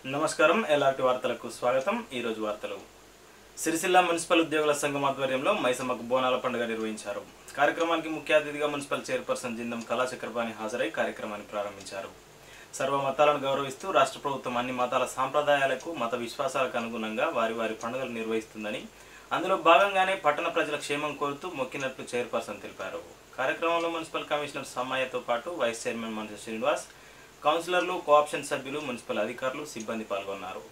నమస్కారం ఎలాంటి వార్తలకు స్వాగతం ఈరోజు వార్తలు సిరిసిల్ల మున్సిపల్ ఉద్యోగుల సంఘం ఆధ్వర్యంలో మైసమ్మకు బోనాల పండుగ నిర్వహించారు కార్యక్రమానికి ముఖ్య అతిథిగా మున్సిపల్ చైర్పర్సన్ జిందం కళాచక్రపాణి హాజరై కార్యక్రమాన్ని ప్రారంభించారు సర్వ మతాలను గౌరవిస్తూ రాష్ట్ర ప్రభుత్వం అన్ని మతాల సాంప్రదాయాలకు మత విశ్వాసాలకు అనుగుణంగా వారి వారి పండుగలు నిర్వహిస్తుందని అందులో భాగంగానే పట్టణ ప్రజల క్షేమం కోరుతూ మొక్కినట్లు చైర్పర్సన్ తెలిపారు కార్యక్రమంలో మున్సిపల్ కమిషనర్ సమ్మయ్యతో పాటు వైస్ చైర్మన్ మనిషి శ్రీనివాస్ కౌన్సిలర్లు కోఆప్షన్ సభ్యులు మున్సిపల్ అధికారులు సిబ్బంది పాల్గొన్నారు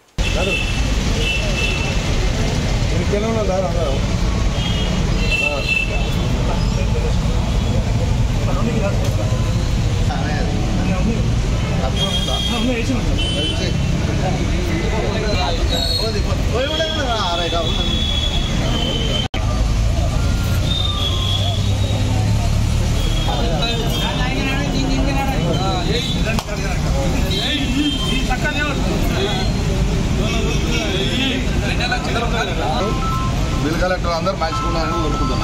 బిల్ కలెక్టర్ అందరు మంచుకున్నారని కోరుకుంటున్నా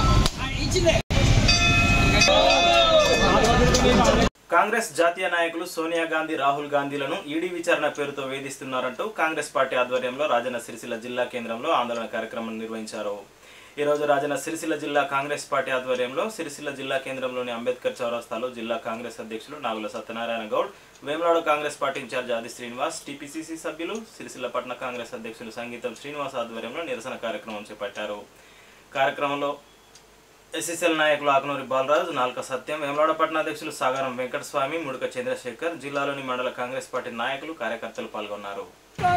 కాంగ్రెస్ జాతీయ నాయకులు సోనియా గాంధీ రాహుల్ గాంధీలను ఈడీ విచారణ పేరుతో వేధిస్తున్నారంటూ కాంగ్రెస్ పార్టీ ఆధ్వర్యంలో రాజన్న సిరిసిల్ల జిల్లా కేంద్రంలో ఆందోళన కార్యక్రమం నిర్వహించారు ఈ రోజు రాజన్న సిరిసిల్ల జిల్లా కాంగ్రెస్ పార్టీ ఆధ్వర్యంలో సిరిసిల్ల జిల్లా కేంద్రంలోని అంబేద్కర్ చౌరస్తాలో జిల్లా కాంగ్రెస్ అధ్యక్షులు Nagula Satyanarayana Goud Vemulawada Congress party incharge Adi Srinivas TPCC సభ్యులు సిరిసిల్ల పట్టణ కాంగ్రెస్ అధ్యక్షులు సంగీతం శ్రీనివాస్ ఆధ్వర్యంలో నిరసన కార్యక్రమం చేపట్టారు కార్యక్రమంలో ఎస్ఎస్ఎల్ నాయకులు ఆకునూరి బాలరాజు నాల్క సత్యం వేమలాడ పట్టణ అధ్యక్షులు సాగరం వెంకటస్వామి ముడక చంద్రశేఖర్ జిల్లాలోని మండల కాంగ్రెస్ పార్టీ నాయకులు కార్యకర్తలు పాల్గొన్నారు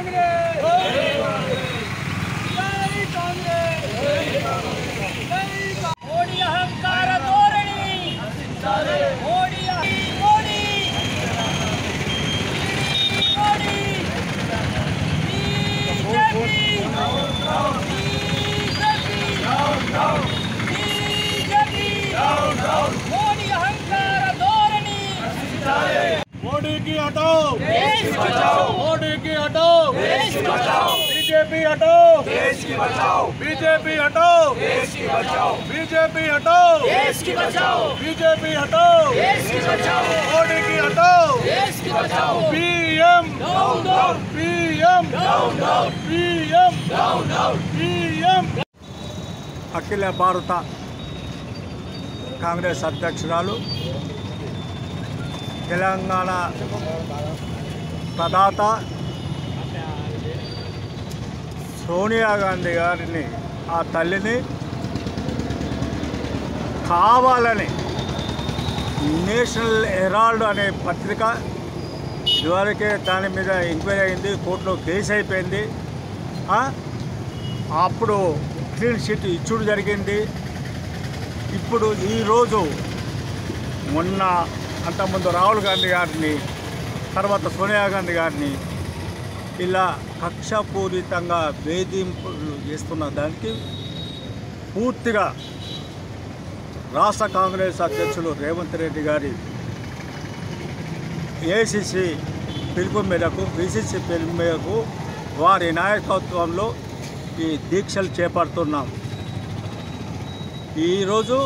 మోడీ అహంకార ధోరణి మోడీ మోడీ మోడీ బీజేపీ బీజేపీ మోడీ అహంకార ధోరణి मोदी की हटाओ देश बचाओ मोदी की हटाओ देश बचाओ बीजेपी हटाओ देश की बचाओ बीजेपी हटाओ देश की बचाओ बीजेपी हटाओ देश की बचाओ बीजेपी हटाओ देश की बचाओ मोदी की हटाओ देश की बचाओ PM down down PM down down PM down down PM అఖిల భారత కాంగ్రెస్ అధ్యక్షురాలు తెలంగాణ ప్రదాత సోనియా గాంధీ గారిని ఆ తల్లిని కావాలని నేషనల్ హెరాల్డ్ అనే పత్రిక ఇదివరకే దాని మీద ఎంక్వైరీ అయింది కోర్టులో కేసు అయిపోయింది ఆ? అప్పుడు క్లీన్ షీట్ ఇచ్చుడు జరిగింది ఇప్పుడు ఈరోజు మొన్న అంతకుముందు రాహుల్ గాంధీ గారిని తర్వాత సోనియా గాంధీ గారిని ఇలా కక్షపూరితంగా వేధింపులు చేస్తున్న దానికి పూర్తిగా రాష్ట్ర కాంగ్రెస్ అధ్యక్షులు రేవంత్ రెడ్డి గారి ఏసీసీ పిలుపు మేరకు బీసీసీ పిలుపు మేరకు వారి నాయకత్వంలో ఈ దీక్షలు చేపడుతున్నాం ఈరోజు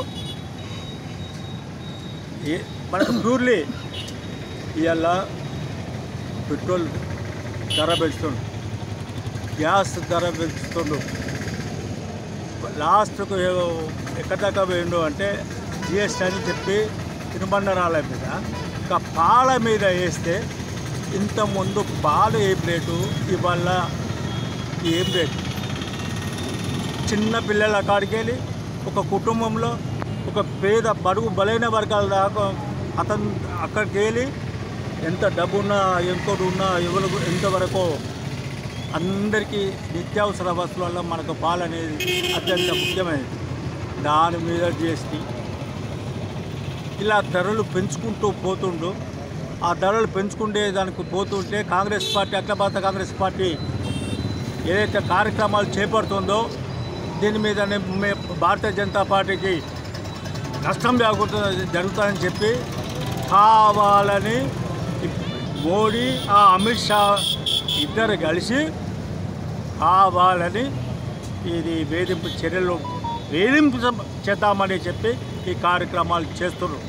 ఈ- మనకు ప్యూర్లీ ఇవాళ పెట్రోల్ ధర పెంచుతుండు గ్యాస్ ధర పెంచుతుండు లాస్ట్కు ఏ- ఎక్కడ దాకా పోయిండు అంటే జిఎస్టీ అని చెప్పి తినుబండరాల మీద ఇక పాల మీద వేస్తే ఇంత ముందు పాలు ఏం రేటు ఇవాళ ఏం రేటు చిన్న పిల్లల కాడికి వెళ్ళి ఒక కుటుంబంలో ఒక పేద బడుగు బలైన వర్గాల దాకా అతను అక్కడికి వెళ్ళి ఎంత డబ్బు ఉన్నా ఎంతోటి ఉన్నా ఎవరు ఎంతవరకు అందరికీ నిత్యావసర వస్తువులలో మనకు పాలు అనేది అత్యంత ముఖ్యమైనది దాని మీద జిఎస్టీ ఇలా ధరలు పెంచుకుంటూ పోతుండు ఆ ధరలు పెంచుకుంటే దానికి పోతుంటే కాంగ్రెస్ పార్టీ అఖిల భారత కాంగ్రెస్ పార్టీ ఏదైతే కార్యక్రమాలు చేపడుతుందో దీని మీద మే- భారతీయ జనతా పార్టీకి నష్టం జరుగుతుంది జరుగుతుందని చెప్పి కావాలని మోడీ ఆ అమిత్ షా ఇద్దరు కలిసి కావాలని ఇది వేధింపు చర్యలు వేధింపు చేద్దామని చెప్పి ఈ కార్యక్రమాలు చేస్తున్నారు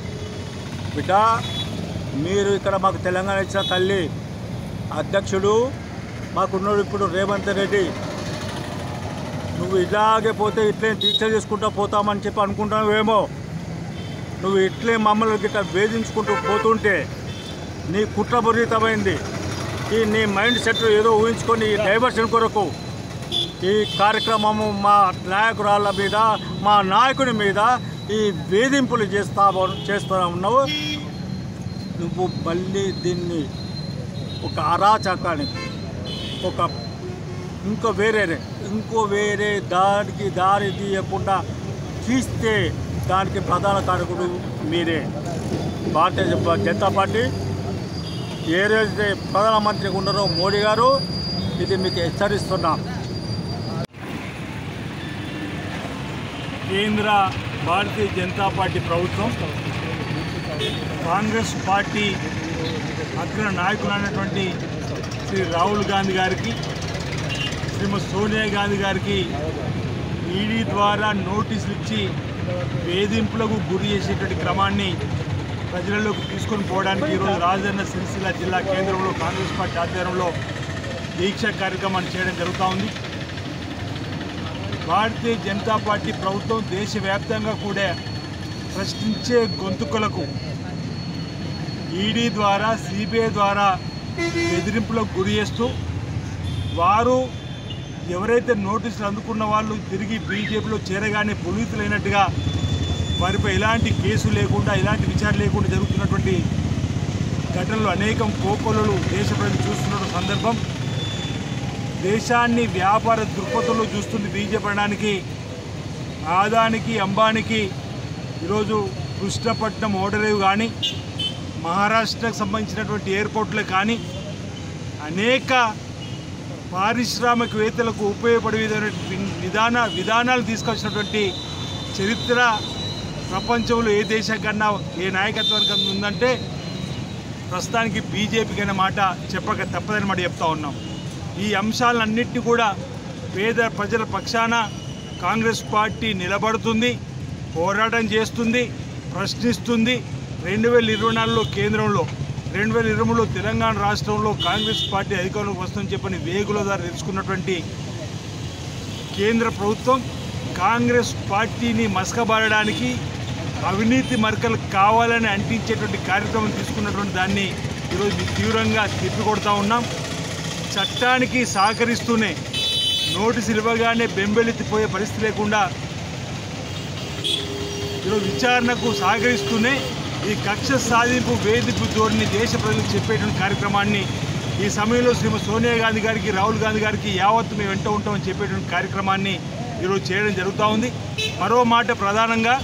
బిడ్డ మీరు ఇక్కడ మాకు తెలంగాణ ఇచ్చిన తల్లి అధ్యక్షుడు మాకున్నాడు ఇప్పుడు రేవంత్ రెడ్డి నువ్వు ఇలాగే పోతే ఇట్లే దీక్ష చేసుకుంటూ పోతామని చెప్పి అనుకుంటున్నావేమో నువ్వు ఇట్లే మమ్మల్ని గిట్ట వేధించుకుంటూ పోతుంటే నీ కుట్రపూరితమైంది ఈ నీ మైండ్ సెట్ ఏదో ఊహించుకొని ఈ డైవర్షన్ కొరకు ఈ కార్యక్రమము మా నాయకురాళ్ళ మీద మా నాయకుని మీద ఈ వేధింపులు చేస్తా చేస్తూ ఉన్నావు నువ్వు మళ్ళీ దీన్ని ఒక అరాచకానికి ఒక ఇంకో వేరే ఇంకో వేరే దానికి దారి తీయకుండా తీస్తే దానికి ప్రధాన కారకుడు మీరే భారతీయ జన- జనతా పార్టీ ఏదైతే ప్రధానమంత్రిగా ఉన్నారో మోడీ గారు ఇది మీకు హెచ్చరిస్తున్నాం కేంద్ర భారతీయ జనతా పార్టీ ప్రభుత్వం కాంగ్రెస్ పార్టీ అగ్ర నాయకులైనటువంటి శ్రీ రాహుల్ గాంధీ గారికి శ్రీమతి సోనియా గాంధీ గారికి ఈడీ ద్వారా నోటీసులు ఇచ్చి వేధింపులకు గురి చేసేటువంటి క్రమాన్ని ప్రజలలోకి తీసుకొని పోవడానికి ఈరోజు రాజన్న సిరిసిల్ల జిల్లా కేంద్రంలో కాంగ్రెస్ పార్టీ ఆధ్వర్యంలో దీక్ష కార్యక్రమాన్ని చేయడం జరుగుతూ ఉంది భారతీయ జనతా పార్టీ ప్రభుత్వం దేశవ్యాప్తంగా కూడా ప్రశ్నించే గొంతుకలకు ఈడీ ద్వారా సిబిఐ ద్వారా బెదిరింపులకు గురి చేస్తూ వారు ఎవరైతే నోటీసులు అందుకున్న వాళ్ళు తిరిగి బీజేపీలో చేరగానే పునీతులైనట్టుగా వారిపై ఎలాంటి కేసు లేకుండా ఎలాంటి విచారణ లేకుండా జరుగుతున్నటువంటి ఘటనలు అనేకం కోకొలలు దేశ ప్రజలు చూస్తున్న సందర్భం దేశాన్ని వ్యాపార దృక్పథంలో చూస్తుంది బీజేపీ అనడానికి ఆదానికి అంబానికి ఈరోజు కృష్ణపట్నం ఓడరేవు కానీ మహారాష్ట్రకు సంబంధించినటువంటి ఎయిర్పోర్ట్లు కానీ అనేక పారిశ్రామికవేత్తలకు ఉపయోగపడే విధమైనటువంటి విధాన విధానాలు తీసుకొచ్చినటువంటి చరిత్ర ప్రపంచంలో ఏ దేశం కన్నా ఏ నాయకత్వానికి ఉందంటే ప్రస్తుతానికి బీజేపీకి అనే మాట చెప్పక తప్పదని మాట చెప్తా ఉన్నాం ఈ అంశాలన్నింటినీ కూడా పేద ప్రజల పక్షాన కాంగ్రెస్ పార్టీ నిలబడుతుంది పోరాటం చేస్తుంది ప్రశ్నిస్తుంది రెండు వేల ఇరవై నాలుగులో కేంద్రంలో రెండు వేల ఇరవై మూడులో తెలంగాణ రాష్ట్రంలో కాంగ్రెస్ పార్టీ అధికారంలోకి వస్తుందని చెప్పని వేగుల ద్వారా తెలుసుకున్నటువంటి కేంద్ర ప్రభుత్వం కాంగ్రెస్ పార్టీని మసకబారడానికి అవినీతి మరకలు కావాలని అంటించేటువంటి కార్యక్రమం తీసుకున్నటువంటి దాన్ని ఈరోజు మేము తీవ్రంగా తిప్పికొడతా ఉన్నాం చట్టానికి సహకరిస్తూనే నోటీసులు ఇవ్వగానే బెంబెలెత్తిపోయే పరిస్థితి లేకుండా ఈరోజు విచారణకు సహకరిస్తూనే ఈ కక్ష సాధింపు వేధింపు ధోరణి దేశ ప్రజలకు చెప్పేటువంటి కార్యక్రమాన్ని ఈ సమయంలో శ్రీమతి సోనియా గాంధీ గారికి రాహుల్ గాంధీ గారికి యావత్తు మేము వెంట ఉంటామని చెప్పేటువంటి కార్యక్రమాన్ని ఈరోజు చేయడం జరుగుతూ ఉంది మరో మాట ప్రధానంగా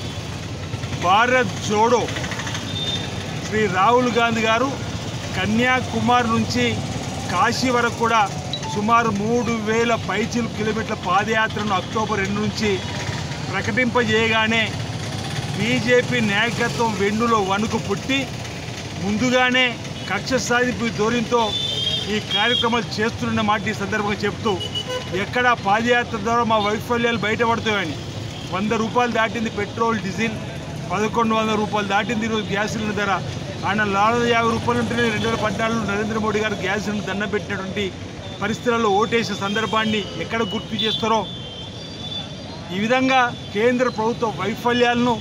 భారత్ జోడో శ్రీ రాహుల్ గాంధీ గారు కన్యాకుమారి నుంచి కాశీ వరకు కూడా సుమారు మూడు వేల పైచిల్ కిలోమీటర్ల పాదయాత్రను అక్టోబర్ రెండు నుంచి ప్రకటింపజేయగానే బీజేపీ నాయకత్వం వెన్నులో వణుకు పుట్టి ముందుగానే కక్ష సాధింపు ధోరణితో ఈ కార్యక్రమాలు చేస్తున్న మాట ఈ సందర్భంగా చెప్తూ ఎక్కడ పాదయాత్ర ద్వారా మా వైఫల్యాలు బయటపడతాయని వంద రూపాయలు దాటింది పెట్రోల్ డీజిల్ పదకొండు వందల రూపాయలు దాటింది ఈరోజు గ్యాస్ సిలిండర్ ధర ఆయన నాలుగు యాభై రూపాయలు ఉంటేనే రెండు వేల పద్నాలుగులో నరేంద్ర మోడీ గారు గ్యాస్ సిలిండర్ దండం పెట్టినటువంటి పరిస్థితులలో ఓటేసిన సందర్భాన్ని ఎక్కడ గుర్తు చేస్తారో ఈ విధంగా కేంద్ర ప్రభుత్వ వైఫల్యాలను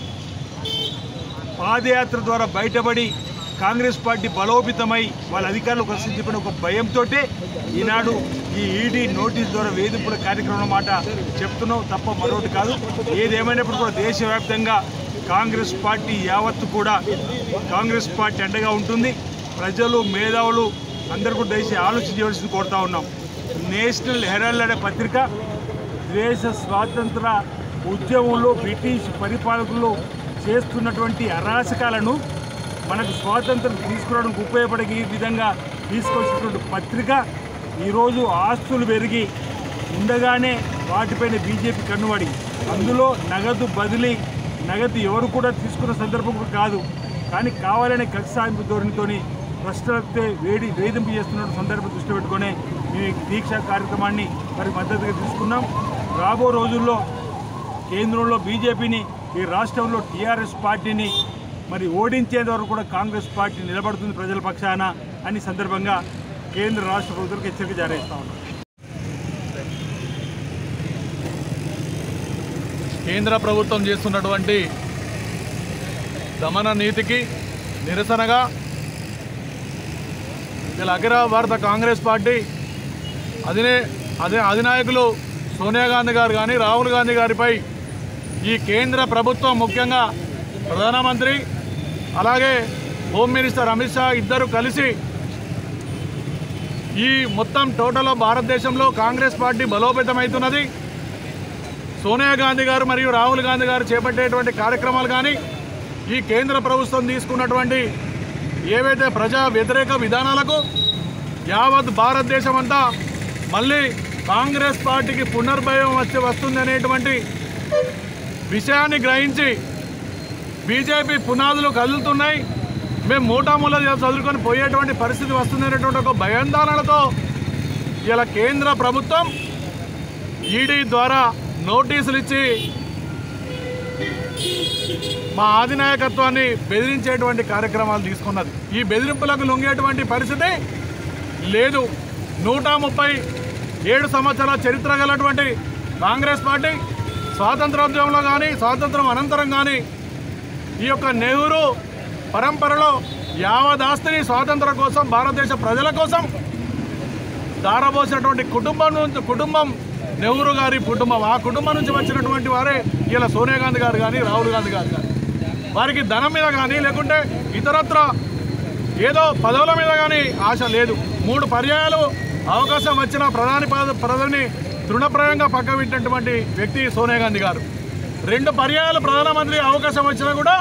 పాదయాత్ర ద్వారా బయటపడి కాంగ్రెస్ పార్టీ బలోపేతమై వాళ్ళ అధికారులకు వస్తుంది చెప్పిన ఒక భయంతో ఈనాడు ఈ ఈడీ నోటీస్ ద్వారా వేధింపుల కార్యక్రమం మాట చెప్తున్నాం తప్ప మరొకటి కాదు ఏదేమైనప్పుడు కూడా దేశవ్యాప్తంగా కాంగ్రెస్ పార్టీ యావత్తు కూడా కాంగ్రెస్ పార్టీ అండగా ఉంటుంది ప్రజలు మేధావులు అందరూ కూడా దయచేసి ఆలోచన చేయవలసింది కోరుతా ఉన్నాం నేషనల్ హెరాల్డ్ అనే పత్రిక దేశ స్వాతంత్ర ఉద్యమంలో బ్రిటిష్ పరిపాలకులు చేస్తున్నటువంటి అరాచకాలను మనకు స్వాతంత్రం తీసుకురావడానికి ఉపయోగపడే విధంగా తీసుకొచ్చినటువంటి పత్రిక ఈరోజు ఆస్తులు పెరిగి ఉండగానే వాటిపైన బీజేపీ కన్నుబడి అందులో నగదు బదిలీ నగదు ఎవరు కూడా తీసుకున్న సందర్భం కూడా కాదు కానీ కావాలనే కక్ష సాధింపు ధోరణితోని ప్రశ్నలతో వేడి వేధింపు చేస్తున్న సందర్భం దృష్టి పెట్టుకొని మేము ఈ దీక్ష కార్యక్రమాన్ని మరి మద్దతుగా తీసుకున్నాం రాబో రోజుల్లో కేంద్రంలో బీజేపీని ఈ రాష్ట్రంలో టీఆర్ఎస్ పార్టీని మరి ఓడించేంత వరకు కూడా కాంగ్రెస్ పార్టీ నిలబడుతుంది ప్రజల పక్షాన అని సందర్భంగా కేంద్ర రాష్ట్ర ప్రభుత్వాలకు హెచ్చరిక జారీ చేస్తా ఉన్నాం కేంద్ర ప్రభుత్వం చేస్తున్నటువంటి దమన నీతికి నిరసనగా ఇలా అఖిల భారత కాంగ్రెస్ పార్టీ అధినే అదే అధినాయకులు సోనియా గాంధీ గారు కానీ రాహుల్ గాంధీ గారిపై ఈ కేంద్ర ప్రభుత్వం ముఖ్యంగా ప్రధానమంత్రి అలాగే హోమ్ మినిస్టర్ అమిత్ షా ఇద్దరు కలిసి ఈ మొత్తం టోటల్ భారతదేశంలో కాంగ్రెస్ పార్టీ బలోపేతమవుతున్నది సోనియా గాంధీ గారు మరియు రాహుల్ గాంధీ గారు చేపట్టేటువంటి కార్యక్రమాలు కానీ ఈ కేంద్ర ప్రభుత్వం తీసుకున్నటువంటి ఏవైతే ప్రజా వ్యతిరేక విధానాలకు యావత్ భారతదేశం అంతా మళ్ళీ కాంగ్రెస్ పార్టీకి పునర్భయం వచ్చి వస్తుంది అనేటువంటి విషయాన్ని గ్రహించి బీజేపీ పునాదులు కదులుతున్నాయి మేము మూటామూల చదువుకొని పోయేటువంటి పరిస్థితి వస్తుంది అనేటువంటి ఒక భయాందోళనలతో ఇలా కేంద్ర ప్రభుత్వం ఈడీ ద్వారా నోటీసులు ఇచ్చి మా ఆధినాయకత్వాన్ని బెదిరించేటువంటి కార్యక్రమాలు తీసుకున్నది ఈ బెదిరింపులకు లొంగేటువంటి పరిస్థితి లేదు నూట ముప్పై ఏడు సంవత్సరాల చరిత్ర గలటువంటి కాంగ్రెస్ పార్టీ స్వాతంత్రోద్యమంలో కానీ స్వాతంత్రం అనంతరం కానీ ఈ యొక్క నెహ్రూ పరంపరలో యావదాస్తిని స్వాతంత్రం కోసం భారతదేశ ప్రజల కోసం దారబోసినటువంటి కుటుంబం నుంచి కుటుంబం నెహ్రూ గారి కుటుంబం ఆ కుటుంబం నుంచి వచ్చినటువంటి వారే ఇలా సోనియా గాంధీ గారు కానీ రాహుల్ గాంధీ గారు కానీ వారికి ధనం మీద కానీ లేకుంటే ఇతరత్ర ఏదో పదవుల మీద కానీ ఆశ లేదు మూడు పర్యాయాలు అవకాశం వచ్చిన ప్రధాని పద ప్రధాని తృణప్రాయంగా పక్కబెట్టినటువంటి వ్యక్తి సోనియా గాంధీ గారు రెండు పర్యాయాలు ప్రధానమంత్రి అవకాశం వచ్చినా కూడా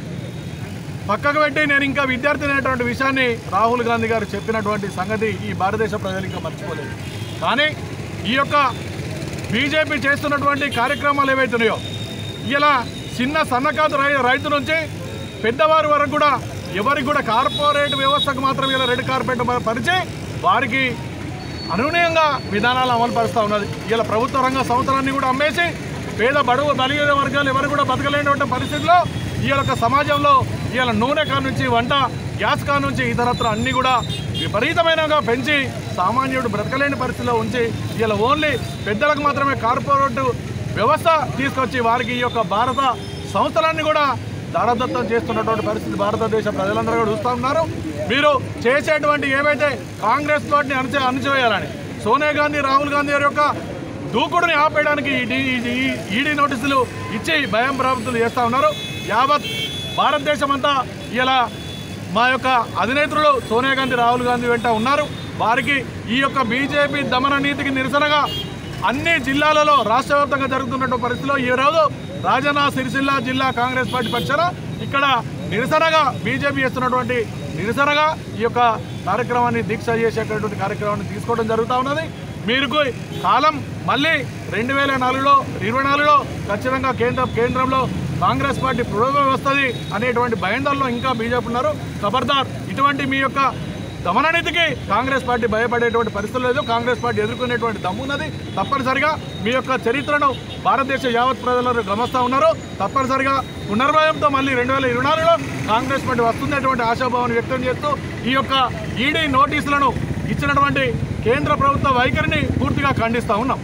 పక్కకు పెట్టి నేను ఇంకా విద్యార్థి అనేటువంటి విషయాన్ని రాహుల్ గాంధీ గారు చెప్పినటువంటి సంగతి ఈ భారతదేశ ప్రజలు ఇంకా మర్చిపోలేదు కానీ ఈ యొక్క బీజేపీ చేస్తున్నటువంటి కార్యక్రమాలు ఏవైతున్నాయో ఇలా చిన్న సన్నకారు రై రైతు నుంచి పెద్దవారి వరకు కూడా ఎవరికి కూడా కార్పొరేట్ వ్యవస్థకు మాత్రం ఇలా రెడ్ కార్పెట్ పరిచి వారికి అనునయంగా విధానాలు అమలు పరుస్తూ ఉన్నది ఇలా ప్రభుత్వ రంగ సంస్థలన్నీ కూడా అమ్మేసి పేద బడుగు బలిగిన వర్గాలు ఎవరు కూడా బతకలేనటువంటి పరిస్థితిలో ఈ యొక్క సమాజంలో ఇవాళ నూనె కాడ నుంచి వంట గ్యాస్ కాడ నుంచి ఇతరత్ర అన్నీ కూడా విపరీతమైనగా పెంచి సామాన్యుడు బ్రతకలేని పరిస్థితిలో ఉంచి ఇలా ఓన్లీ పెద్దలకు మాత్రమే కార్పొరేట్ వ్యవస్థ తీసుకొచ్చి వారికి ఈ యొక్క భారత సంస్థలన్నీ కూడా దారదత్తం చేస్తున్నటువంటి పరిస్థితి భారతదేశ ప్రజలందరూ కూడా చూస్తూ ఉన్నారు మీరు చేసేటువంటి ఏవైతే కాంగ్రెస్ పార్టీని అణచ అణచివేయాలని సోనియా గాంధీ రాహుల్ గాంధీ గారి యొక్క దూకుడుని ఆపేయడానికి ఈడీ ఈడీ నోటీసులు ఇచ్చి భయం ప్రభుత్వాలు చేస్తూ ఉన్నారు యావత్ భారతదేశం అంతా ఇలా మా యొక్క అధినేతలు సోనియా గాంధీ రాహుల్ గాంధీ వెంట ఉన్నారు వారికి ఈ యొక్క బీజేపీ దమన నీతికి నిరసనగా అన్ని జిల్లాలలో రాష్ట్ర వ్యాప్తంగా జరుగుతున్న పరిస్థితిలో ఈ రోజు రాజన్న సిరిసిల్ల జిల్లా కాంగ్రెస్ పార్టీ పక్షాన ఇక్కడ నిరసనగా బీజేపీ చేస్తున్నటువంటి నిరసనగా ఈ యొక్క కార్యక్రమాన్ని దీక్ష చేసేటటువంటి కార్యక్రమాన్ని తీసుకోవడం జరుగుతూ ఉన్నది మీరు కాలం మళ్ళీ రెండు వేల నాలుగులో ఇరవై నాలుగులో ఖచ్చితంగా కేంద్ర కేంద్రంలో కాంగ్రెస్ పార్టీ పురోగతి వస్తుంది అనేటువంటి భయందల్లో ఇంకా బీజేపీ ఉన్నారు ఖబర్దార్ ఇటువంటి మీ యొక్క దమననీతికి కాంగ్రెస్ పార్టీ భయపడేటువంటి పరిస్థితులు లేదు కాంగ్రెస్ పార్టీ ఎదుర్కొనేటువంటి దమ్మున్నది తప్పనిసరిగా మీ యొక్క చరిత్రను భారతదేశ యావత్ ప్రజలు గమనిస్తూ ఉన్నారు తప్పనిసరిగా పునర్భయంతో మళ్ళీ రెండు వేల ఇరవై నాలుగులో కాంగ్రెస్ పార్టీ వస్తుందనేటువంటి ఆశాభావాన్ని వ్యక్తం చేస్తూ ఈ యొక్క ఈడీ నోటీసులను ఇచ్చినటువంటి కేంద్ర ప్రభుత్వ వైఖరిని పూర్తిగా ఖండిస్తూ ఉన్నాం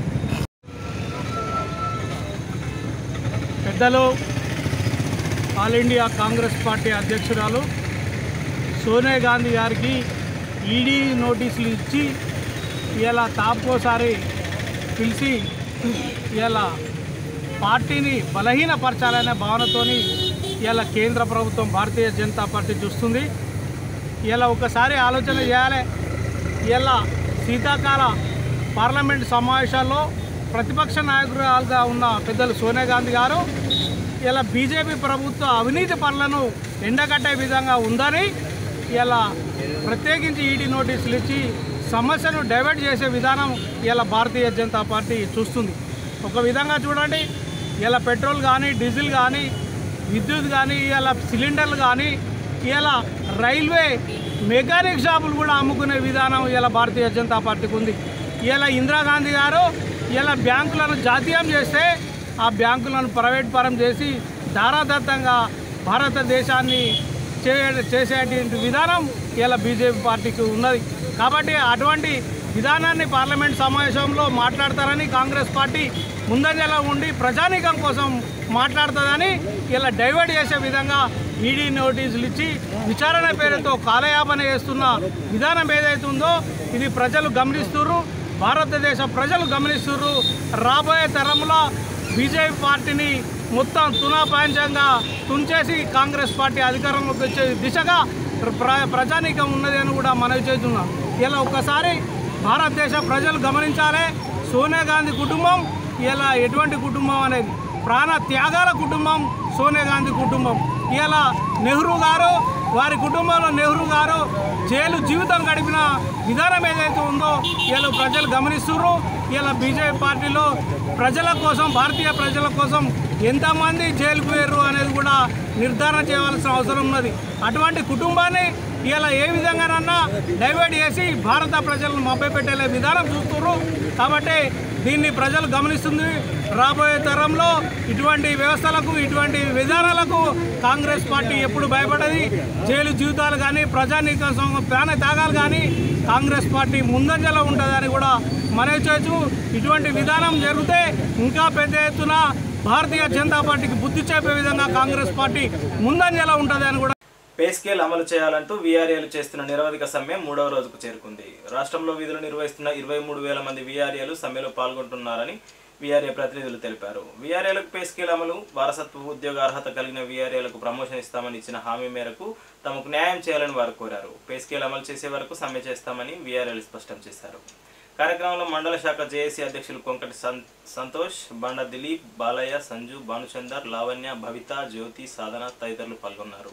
పెద్దలు ఆల్ ఇండియా కాంగ్రెస్ పార్టీ అధ్యక్షురాలు సోనియా గాంధీ గారికి ఈడీ నోటీసులు ఇచ్చి ఇలా తాపోసారి పిలిచి ఇలా పార్టీని బలహీనపరచాలనే భావనతోని ఇలా కేంద్ర ప్రభుత్వం భారతీయ జనతా పార్టీ చూస్తుంది ఇలా ఒకసారి ఆలోచన చేయాలి ఇలా శీతాకాల పార్లమెంట్ సమావేశాల్లో ప్రతిపక్ష నాయకురాలుగా ఉన్న పెద్దలు సోనియా గాంధీ గారు ఇలా బీజేపీ ప్రభుత్వ అవినీతి పనులను ఎండగట్టే విధంగా ఉందని ఇలా ప్రత్యేకించి ఈడీ నోటీసులు ఇచ్చి సమస్యను డైవర్ట్ చేసే విధానం ఇలా భారతీయ జనతా పార్టీ చూస్తుంది ఒక విధంగా చూడండి ఇలా పెట్రోల్ కానీ డీజిల్ కానీ విద్యుత్ కానీ ఇలా సిలిండర్లు కానీ ఇలా రైల్వే మెకానిక్ షాపులు కూడా అమ్ముకునే విధానం ఇలా భారతీయ జనతా పార్టీకి ఉంది ఇలా ఇందిరాగాంధీ గారు ఇలా బ్యాంకులను జాతీయం చేస్తే ఆ బ్యాంకులను ప్రైవేట్ పరం చేసి ధారాదత్తంగా భారతదేశాన్ని చే చేసేటువంటి విధానం ఇలా బీజేపీ పార్టీకి ఉన్నది కాబట్టి అటువంటి విధానాన్ని పార్లమెంట్ సమావేశంలో మాట్లాడతారని కాంగ్రెస్ పార్టీ ముందంజలో ఉండి ప్రజానీకం కోసం మాట్లాడుతుందని ఇలా డైవర్ట్ చేసే విధంగా ఈడీ నోటీసులు ఇచ్చి విచారణ పేరుతో కాలయాపన చేస్తున్న విధానం ఏదైతే ఉందో ఇది ప్రజలు గమనిస్తున్నారు భారతదేశ ప్రజలు గమనిస్తున్నారు రాబోయే తరంలో బీజేపీ పార్టీని మొత్తం తునాపాంచంగా తుంచేసి కాంగ్రెస్ పార్టీ అధికారంలోకి వచ్చే దిశగా ప్ర ప్రజానీకం ఉన్నది అని కూడా మనవి చేస్తున్నాం ఇలా ఒక్కసారి భారతదేశ ప్రజలు గమనించాలి సోనియా గాంధీ కుటుంబం ఇలా ఎటువంటి కుటుంబం అనేది ప్రాణ త్యాగాల కుటుంబం సోనియా గాంధీ కుటుంబం ఇలా నెహ్రూ గారు వారి కుటుంబంలో నెహ్రూ గారు జైలు జీవితం గడిపిన విధానం ఏదైతే ఉందో ఇలా ప్రజలు గమనిస్తున్నారు ఇలా బీజేపీ పార్టీలో ప్రజల కోసం భారతీయ ప్రజల కోసం ఎంతమంది జైలుకు వేరు అనేది కూడా నిర్ధారణ చేయవలసిన అవసరం ఉన్నది అటువంటి కుటుంబాన్ని ఇలా ఏ విధంగానన్నా డైవర్ట్ చేసి భారత ప్రజలను మభ్యపెట్టే విధానం చూస్తున్నారు కాబట్టి దీన్ని ప్రజలు గమనిస్తుంది రాబోయే తరంలో ఇటువంటి వ్యవస్థలకు ఇటువంటి విధానాలకు కాంగ్రెస్ పార్టీ ఎప్పుడు భయపడది జైలు జీవితాలు కానీ ప్రజానీకం సం- ప్రాణ త్యాగాలు కానీ కాంగ్రెస్ పార్టీ ముందంజలో ఉంటుందని కూడా మనవి చేయొచ్చు ఇటువంటి విధానం జరిగితే ఇంకా పెద్ద ఎత్తున భారతీయ జనతా పార్టీకి బుద్ధి చెప్పే విధంగా కాంగ్రెస్ పార్టీ ముందంజలో ఉంటుందని కూడా పే స్కేల్ అమలు చేయాలంటూ వీఆర్ఏలు చేస్తున్న నిరవధిక సమ్మె మూడవ రోజుకు చేరుకుంది రాష్ట్రంలో విధులు నిర్వహిస్తున్న ఇరవై మూడు వేల మంది వీఆర్ఏలు సమ్మెలో పాల్గొంటున్నారని వీఆర్ఏ ప్రతినిధులు తెలిపారు వీఆర్ఏలకు పే స్కేల్ అమలు వారసత్వ ఉద్యోగ అర్హత కలిగిన వీఆర్ఏలకు ప్రమోషన్ ఇస్తామని ఇచ్చిన హామీ మేరకు తమకు న్యాయం చేయాలని వారు కోరారు పే స్కేల్ అమలు చేసే వరకు సమ్మె చేస్తామని వీఆర్ఏలు స్పష్టం చేశారు కార్యక్రమంలో మండల శాఖ జేఏసీ అధ్యక్షులు కొంకటి సం- సంతోష్ బండ దిలీప్ బాలయ్య సంజు భానుచందర్ లావణ్య భవిత జ్యోతి సాధన తదితరులు పాల్గొన్నారు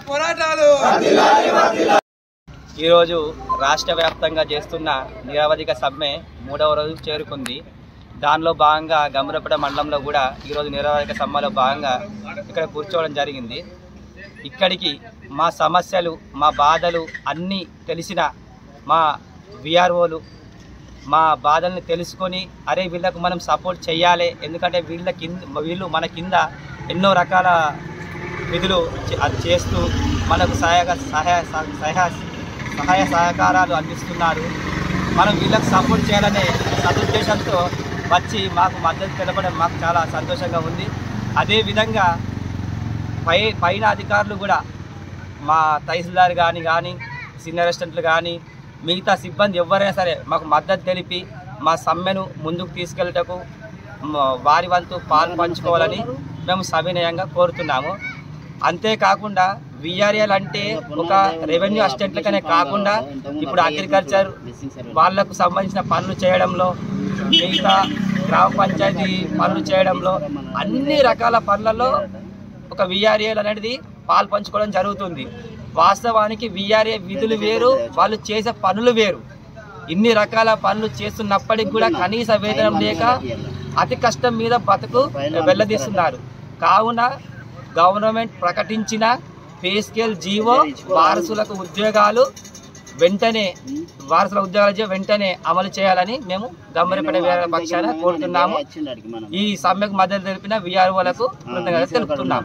ఈరోజు రాష్ట్ర వ్యాప్తంగా చేస్తున్న నిరవధిక సమ్మె మూడవ రోజు చేరుకుంది దానిలో భాగంగా గమరపడ మండలంలో కూడా ఈరోజు నిరవధిక సమ్మెలో భాగంగా ఇక్కడ కూర్చోవడం జరిగింది ఇక్కడికి మా సమస్యలు మా బాధలు అన్నీ తెలిసిన మా విఆర్ఓలు మా బాధల్ని తెలుసుకొని అరే వీళ్ళకు మనం సపోర్ట్ చేయాలి ఎందుకంటే వీళ్ళ కింద వీళ్ళు మన కింద ఎన్నో రకాల విధులు చే- అది చేస్తూ మనకు సహాయ సహాయ సహాయ సహాయ సహకారాలు అందిస్తున్నారు మనం వీళ్ళకి సపోర్ట్ చేయాలనే సదుద్దేశంతో వచ్చి మాకు మద్దతు తెలపడం మాకు చాలా సంతోషంగా ఉంది అదేవిధంగా పై పైన అధికారులు కూడా మా తహసీల్దార్ కానీ కానీ సీనియర్ అసిస్టెంట్లు కానీ మిగతా సిబ్బంది ఎవరైనా సరే మాకు మద్దతు తెలిపి మా సమ్మెను ముందుకు తీసుకెళ్ళటకు మ- వారి వంతు పాలు పంచుకోవాలని మేము సవినయంగా కోరుతున్నాము అంతేకాకుండా విఆర్ఎల్ అంటే ఒక రెవెన్యూ అసిస్టెంట్లకనే కాకుండా ఇప్పుడు అగ్రికల్చర్ వాళ్లకు సంబంధించిన పనులు చేయడంలో మిగతా గ్రామ పంచాయతీ పనులు చేయడంలో అన్ని రకాల పనులలో ఒక విఆర్ఏల్ అనేది పాలు పంచుకోవడం జరుగుతుంది వాస్తవానికి విఆర్ఏ విధులు వేరు వాళ్ళు చేసే పనులు వేరు ఇన్ని రకాల పనులు చేస్తున్నప్పటికి కూడా కనీస వేతనం లేక అతి కష్టం మీద బతుకు వెళ్ళదీస్తున్నారు కావున గవర్నమెంట్ ప్రకటించిన పే స్కేల్ జీవో వారసులకు ఉద్యోగాలు వెంటనే వారసుల ఉద్యోగాల జీవో వెంటనే అమలు చేయాలని మేము గమ్మరిపడే వేరే పక్షాన కోరుతున్నాము ఈ సమ్మెకు మద్దతు తెలిపిన విఆర్ఓలకు కృతజ్ఞతలు తెలుపుతున్నాము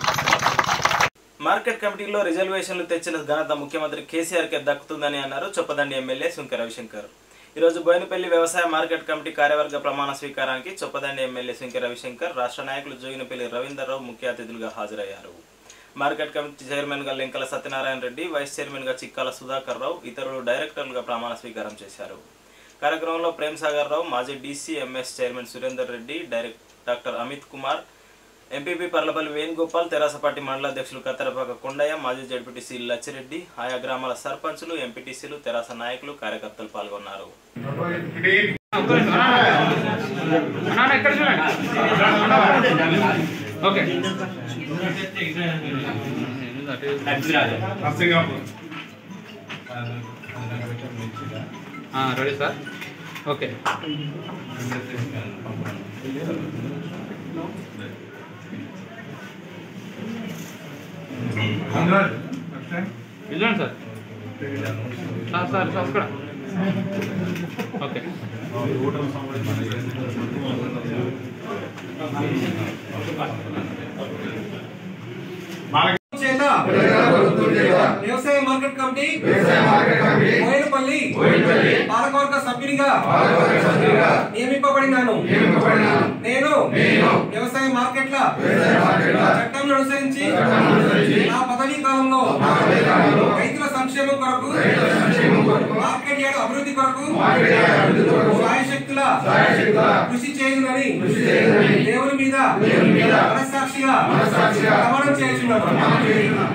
మార్కెట్ కమిటీలో రిజర్వేషన్లు తెచ్చిన ఘనత ముఖ్యమంత్రి కేసీఆర్ కి దక్కుతుందని అన్నారు చొప్పదండి ఎమ్మెల్యే సుంకె రవిశంకర్ ఈరోజు బోయినపల్లి వ్యవసాయ మార్కెట్ కమిటీ కార్యవర్గ ప్రమాణ స్వీకారానికి చొప్పదండి ఎమ్మెల్యే సుంకె రవిశంకర్ రాష్ట్ర నాయకులు జోగినపల్లి రవీందర్రావు ముఖ్య అతిథులుగా హాజరయ్యారు మార్కెట్ కమిటీ చైర్మన్ గా లింకల సత్యనారాయణ రెడ్డి వైస్ చైర్మన్ గా చిక్కాల సుధాకర్ రావు ఇతరులు డైరెక్టర్లుగా ప్రమాణ స్వీకారం చేశారు కార్యక్రమంలో ప్రేమ్ సాగర్ రావు మాజీ DC MS chairman Surender Reddy direct doctor Amit Kumar MPP Parlapalli Venugopal TRS party మండల అధ్యక్షులు కత్తెరపాక కొండయ్య మాజీ జడ్పీటీసీ లచ్చిరెడ్డి ఆయా గ్రామాల సర్పంచులు ఎంపీటీసీలు తెరాస నాయకులు కార్యకర్తలు పాల్గొన్నారు రెడీ సార్ ఓకే ఇదిగోండి సార్ సార్ సార్ సార్ అక్కడ ఓకే చేత వ్యవసాయ మార్కెట్ కమిటీ బోయినపల్లి మంత్రిగా నియమింపబడినాను నేను వ్యవసాయ మార్కెట్ల చట్టం అనుసరించి నా పదవీ కాలంలో రైతుల సంక్షేమం కొరకు మార్కెట్ యార్డ్ అభివృద్ధి కొరకు సాయశక్తుల కృషి చేయునని దేవుని మీద మనస్సాక్షిగా ప్రమాణం చేస్తున్నాను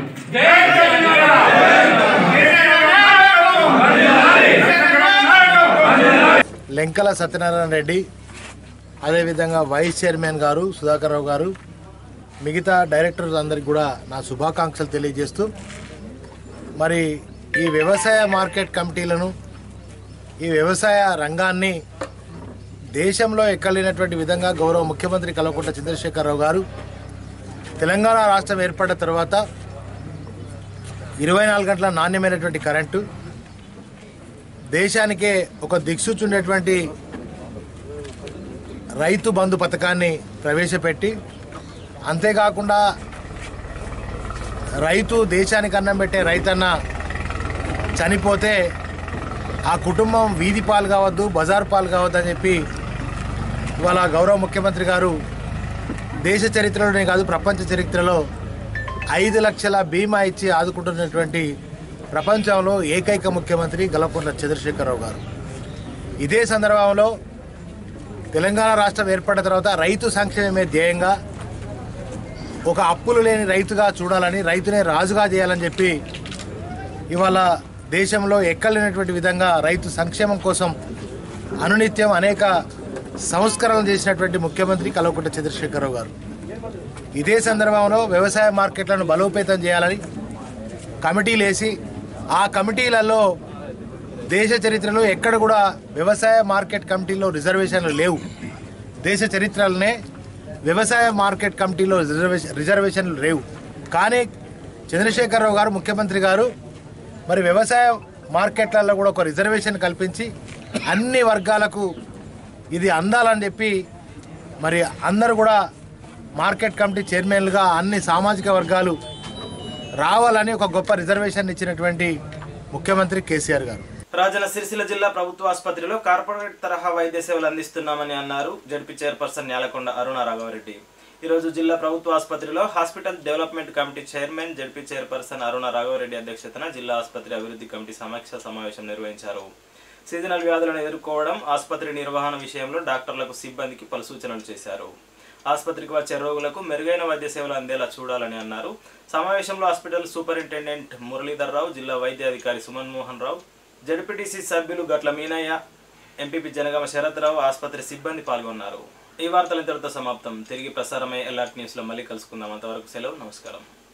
లెంకల సత్యనారాయణ రెడ్డి అదేవిధంగా వైస్ చైర్మన్ గారు సుధాకర్ రావు గారు మిగతా డైరెక్టర్స్ అందరికి కూడా నా శుభాకాంక్షలు తెలియజేస్తూ మరి ఈ వ్యవసాయ మార్కెట్ కమిటీలను ఈ వ్యవసాయ రంగాన్ని దేశంలో ఎక్కలేనటువంటి విధంగా గౌరవ ముఖ్యమంత్రి కల్వకుంట్ల చంద్రశేఖరరావు గారు తెలంగాణ రాష్ట్రం ఏర్పడిన తర్వాత ఇరవై నాలుగు గంటల నాణ్యమైనటువంటి కరెంటు దేశానికే ఒక దిక్సూచుండేటువంటి రైతు బంధు పథకాన్ని ప్రవేశపెట్టి అంతేకాకుండా రైతు దేశానికి అన్నం పెట్టే రైతన్న చనిపోతే ఆ కుటుంబం వీధి పాలు కావద్దు బజార్ పాలు కావద్దు అని చెప్పి ఇవాళ గౌరవ ముఖ్యమంత్రి గారు దేశ చరిత్రలోనే కాదు ప్రపంచ చరిత్రలో ఐదు లక్షల బీమా ఇచ్చి ఆదుకుంటున్నటువంటి ప్రపంచంలో ఏకైక ముఖ్యమంత్రి గలకొండ చంద్రశేఖరరావు గారు ఇదే సందర్భంలో తెలంగాణ రాష్ట్రం ఏర్పడిన తర్వాత రైతు సంక్షేమమే ధ్యేయంగా ఒక అప్పులు లేని రైతుగా చూడాలని రైతునే రాజుగా చేయాలని చెప్పి ఇవాళ దేశంలో ఎక్కలేనటువంటి విధంగా రైతు సంక్షేమం కోసం అనునిత్యం అనేక సంస్కరణలు చేసినటువంటి ముఖ్యమంత్రి కల్వకుంట్ల చంద్రశేఖరరావు గారు ఇదే సందర్భంలో వ్యవసాయ మార్కెట్లను బలోపేతం చేయాలని కమిటీలు వేసి ఆ కమిటీలలో దేశ చరిత్రలో ఎక్కడ కూడా వ్యవసాయ మార్కెట్ కమిటీలో రిజర్వేషన్లు లేవు దేశ చరిత్రలోనే వ్యవసాయ మార్కెట్ కమిటీలో రిజర్వేషన్ రిజర్వేషన్లు లేవు కానీ చంద్రశేఖరరావు గారు ముఖ్యమంత్రి గారు మరి వ్యవసాయ మార్కెట్లలో కూడా ఒక రిజర్వేషన్ కల్పించి అన్ని వర్గాలకు ఇది అందాలని చెప్పి మరి అందరూ కూడా మార్కెట్ కమిటీ చైర్మన్లుగా అన్ని సామాజిక వర్గాలు రావాలని ఒక గొప్ప రిజర్వేషన్ ఇచ్చినటువంటి ముఖ్యమంత్రి కేసీఆర్ గారు రాజన్న సిరిసిల్ల జిల్లా ప్రభుత్వ ఆసుపత్రిలో కార్పొరేట్ తరహా వైద్య సేవలు అందిస్తున్నామని అన్నారు జడ్పీ చైర్పర్సన్ నేలకొండ అరుణ రాఘవరెడ్డి ఈరోజు జిల్లా ప్రభుత్వ ఆసుపత్రిలో hospital development committee chairman ZP chairperson Aruna Raghavareddy అధ్యక్షతన జిల్లా ఆసుపత్రి అభివృద్ధి కమిటీ సమీక్ష సమావేశం నిర్వహించారు సీజనల్ వ్యాధులను ఎదుర్కోవడం ఆసుపత్రి నిర్వహణ విషయంలో డాక్టర్లకు సిబ్బందికి పలు సూచనలు చేశారు ఆసుపత్రికి వచ్చే రోగులకు మెరుగైన వైద్య సేవలు అందేలా చూడాలని అన్నారు సమావేశంలో హాస్పిటల్ సూపరింటెండెంట్ మురళీధర్ రావు జిల్లా వైద్య అధికారి సుమన్ మోహన్ రావు జడ్పీటీసీ సభ్యులు గట్ల మీనయ్య ఎంపీపీ జనగామ శరత్ రావు ఆసుపత్రి సిబ్బంది పాల్గొన్నారు ఈ వార్తలు ఇంతటితో సమాప్తం తిరిగి ప్రసారమై ఎల్ఆర్ట్ న్యూస్లో మళ్ళీ కలుసుకుందాం అంతవరకు సెలవు నమస్కారం